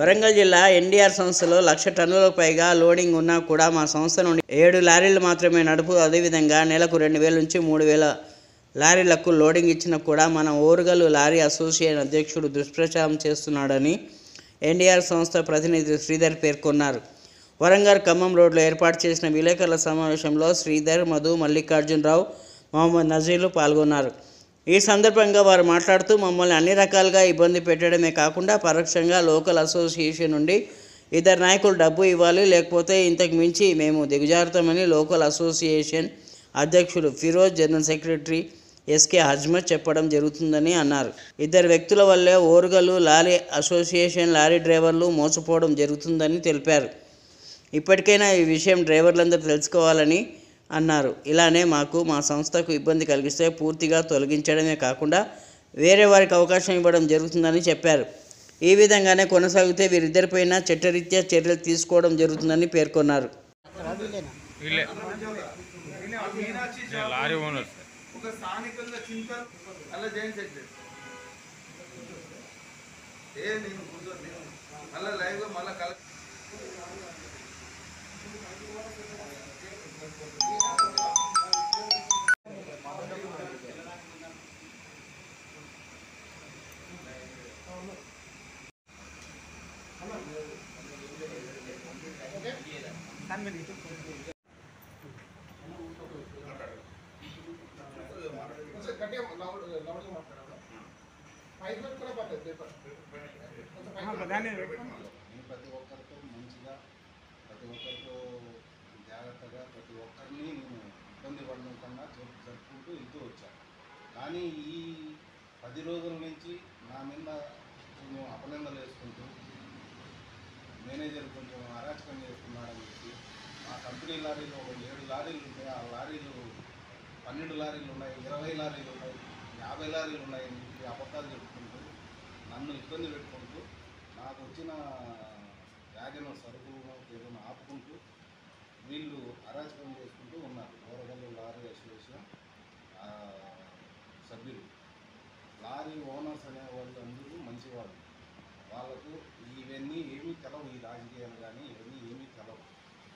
వరంగల్ జిల్లా ఎన్డీఆర్ సంస్థలో లక్ష టన్నులకు పైగా లోడింగ్ ఉన్నా కూడా మా సంస్థ నుండి ఏడు లారీలు మాత్రమే నడుపు అదేవిధంగా నెలకు రెండు వేల నుంచి మూడు వేల లారీలకు లోడింగ్ ఇచ్చినా కూడా మన ఓరుగల్లు లారీ అసోసియేషన్ అధ్యక్షుడు దుష్ప్రచారం చేస్తున్నాడని ఎన్డీఆర్ సంస్థ ప్రతినిధి శ్రీధర్ పేర్కొన్నారు వరంగల్ ఖమ్మం రోడ్లో ఏర్పాటు చేసిన విలేకరుల సమావేశంలో శ్రీధర్ మధు మల్లికార్జునరావు మొహమ్మద్ నజీర్లు పాల్గొన్నారు ఈ సందర్భంగా వారు మాట్లాడుతూ మమ్మల్ని అన్ని రకాలుగా ఇబ్బంది పెట్టడమే కాకుండా పరోక్షంగా లోకల్ అసోసియేషన్ నుండి ఇద్దరు నాయకులు డబ్బు ఇవ్వాలి లేకపోతే ఇంతకు మించి మేము దిగజారుతామని లోకల్ అసోసియేషన్ అధ్యక్షుడు Firoz general secretary SK Hazmath చెప్పడం జరుగుతుందని అన్నారు ఇద్దరు వ్యక్తుల వల్లే ఓరుగలు లారీ అసోసియేషన్ లారీ డ్రైవర్లు మోసపోవడం జరుగుతుందని తెలిపారు ఇప్పటికైనా ఈ విషయం డ్రైవర్లందరూ తెలుసుకోవాలని అన్నారు ఇలానే మాకు మా సంస్థకు ఇబ్బంది కలిగిస్తే పూర్తిగా తొలగించడమే కాకుండా వేరే వారికి అవకాశం ఇవ్వడం జరుగుతుందని చెప్పారు ఈ విధంగానే కొనసాగితే వీరిద్దరిపైన చట్టరీత్యా చర్యలు తీసుకోవడం జరుగుతుందని పేర్కొన్నారు వీళ్ళే లారీ ఓనర్ ఒక స్థానికంగా చింతల్ అలా జాయిన్ సెక్రటరీ ఏ నేను కూర్చో నేను మళ్ళీ లైవ్గా మళ్ళీ కల నేను ప్రతి ఒక్కరితో మంచిగా ప్రతి ఒక్కరితో జాగ్రత్తగా ప్రతి ఒక్కరిని నేను ఇబ్బంది పడడం కన్నా జరుపు జరుపుకుంటూ వెళ్తూ వచ్చాను కానీ ఈ పది రోజుల నుంచి నా మీద కొంచెం అపనిందలు వేసుకుంటూ మేనేజర్ కొంచెం అరాచకం చేస్తున్నాడని చెప్పి మా కంపెనీ లారీలు ఒక ఏడు లారీలు ఉంటాయి ఆ లారీలు పన్నెండు లారీలు ఉన్నాయి ఇరవై లారీలు ఉన్నాయి యాభై లారీలు ఉన్నాయి అని చెప్పి అబద్ధాలు చెప్పుకుంటూ నన్ను ఇబ్బంది పెట్టుకుంటూ నాకు వచ్చిన వ్యాగన్ సరుకు ఏదైనా ఆపుకుంటూ వీళ్ళు అరాచకం చేసుకుంటూ ఉన్నారు ఓరగల్లు లారీ అసోసియేషన్ ఆ, సభ్యులు లారీ ఓనర్స్ అనే వాళ్ళు అందరూ మంచివాళ్ళు వాళ్ళకు ఇవన్నీ ఏమీ తెలవు ఈ రాజకీయాలు కానీ ఇవన్నీ ఏమీ తెలవు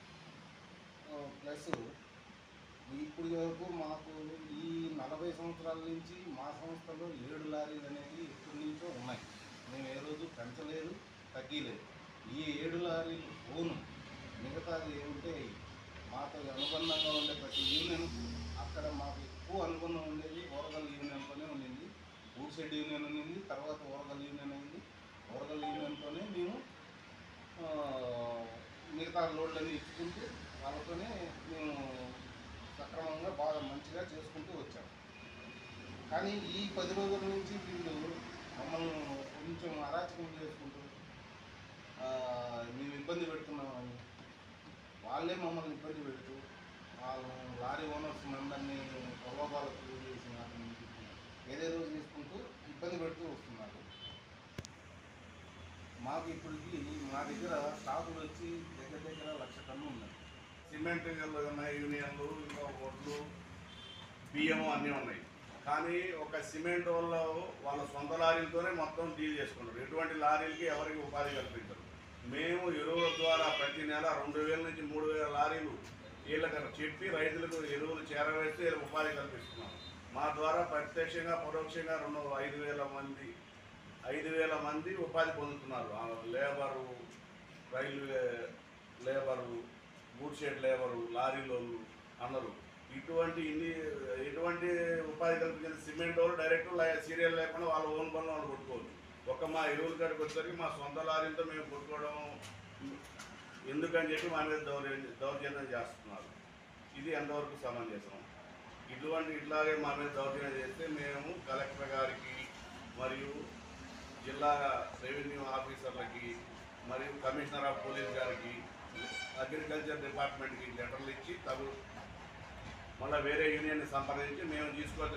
ఆ, ప్లస్ ఇప్పుడు వరకు మాకు ఈ నలభై సంవత్సరాల నుంచి మా సంస్థలో ఏడు లారీలు అనేవి ఇప్పటి నుంచో ఉన్నాయి మేము ఏ రోజు పెంచలేదు తగ్గలేదు ఈ ఏడు లారీలు ఓను మిగతాది ఏముంటే మాతో అనుబంధంగా ఉండే ప్రతి యూనియన్ అక్కడ మాకు ఎక్కువ అనుబంధం ఉండేది ఓరగల్ యూనియన్తోనే ఉండింది ఊడ్సెడ్ యూనియన్ ఉండింది తర్వాత ఓరగల్ యూనియన్ అయింది ఓరగల్ యూనియన్తోనే మేము ఆ, మిగతా లోడ్లన్నీ ఇచ్చుకుంటూ వాళ్ళతోనే మేము సక్రమంగా బాగా మంచిగా చేసుకుంటూ వచ్చాం కానీ ఈ పది రోజుల నుంచి వీళ్ళు మమ్మల్ని కొంచెం అరాచకం చేసుకుంటూ ఆ, మేము ఇబ్బంది పెడుతున్నామని వాళ్ళే మమ్మల్ని ఇబ్బంది పెడుతూ వాళ్ళు లారీ ఓనర్స్ అందరినీ ప్రలోభాలకు గురి చేసినారని చెప్పి ఏదేదో చేసుకుంటూ ఇబ్బంది పెడుతూ వస్తున్నారు మాకు ఇప్పటికి మా దగ్గర స్టాకులు వచ్చి దగ్గర దగ్గర లక్ష టన్ను ఉన్నాయి సిమెంట్ మిల్లు ఉన్నాయి యూనియన్లు ఇంకా ఒడ్లు బియ్యం అన్నీ ఉన్నాయి కానీ ఒక సిమెంట్ వాళ్ళు వాళ్ళ సొంత లారీలతోనే మొత్తం డీల్ చేసుకుంటారు ఎటువంటి లారీలకి ఎవరికి ఉపాధి కల్పించరు మేము ఎరువుల ద్వారా ప్రతి నెల రెండు వేల నుంచి మూడు వేల లారీలు వీళ్ళకి చెప్పి రైతులకు ఎరువులు చేరవేస్తూ వీళ్ళకి ఉపాధి కల్పిస్తున్నాం మా ద్వారా ప్రత్యక్షంగా పరోక్షంగా రెండు ఐదు వేల మంది ఐదు వేల మంది ఉపాధి పొందుతున్నారు ఆ labour railway labour good shed labour లారీలోళ్ళు అందరూ ఇటువంటి ఇన్ని ఇటువంటి ఉపాధి కల్పించిన సిమెంట్ వాళ్ళు డైరెక్ట్ సీరియల్ లేకుండా వాళ్ళ ఓన్ పనులు వాళ్ళు కొట్టుకోవచ్చు ఒక మా ఎరువుల కాడికి వచ్చేసరికి మా సొంత లారీలతో మేము కొట్టుకోవడం ఎందుకని చెప్పి మా మీద దౌర్జన్యం దౌర్జన్యం చేస్తున్నారు ఇది ఎంతవరకు సమంజసం ఇటువంటి ఇట్లాగే మా మీద దౌర్జన్యం చేస్తే మేము కలెక్టర్ గారికి మరియు జిల్లా రెవెన్యూ ఆఫీసర్లకి మరియు కమిషనర్ ఆఫ్ పోలీస్ గారికి అగ్రికల్చర్ డిపార్ట్మెంట్కి లెటర్లు ఇచ్చి తగు మళ్ళీ వేరే యూనియన్ని సంప్రదించి మేము తీసుకొచ్చి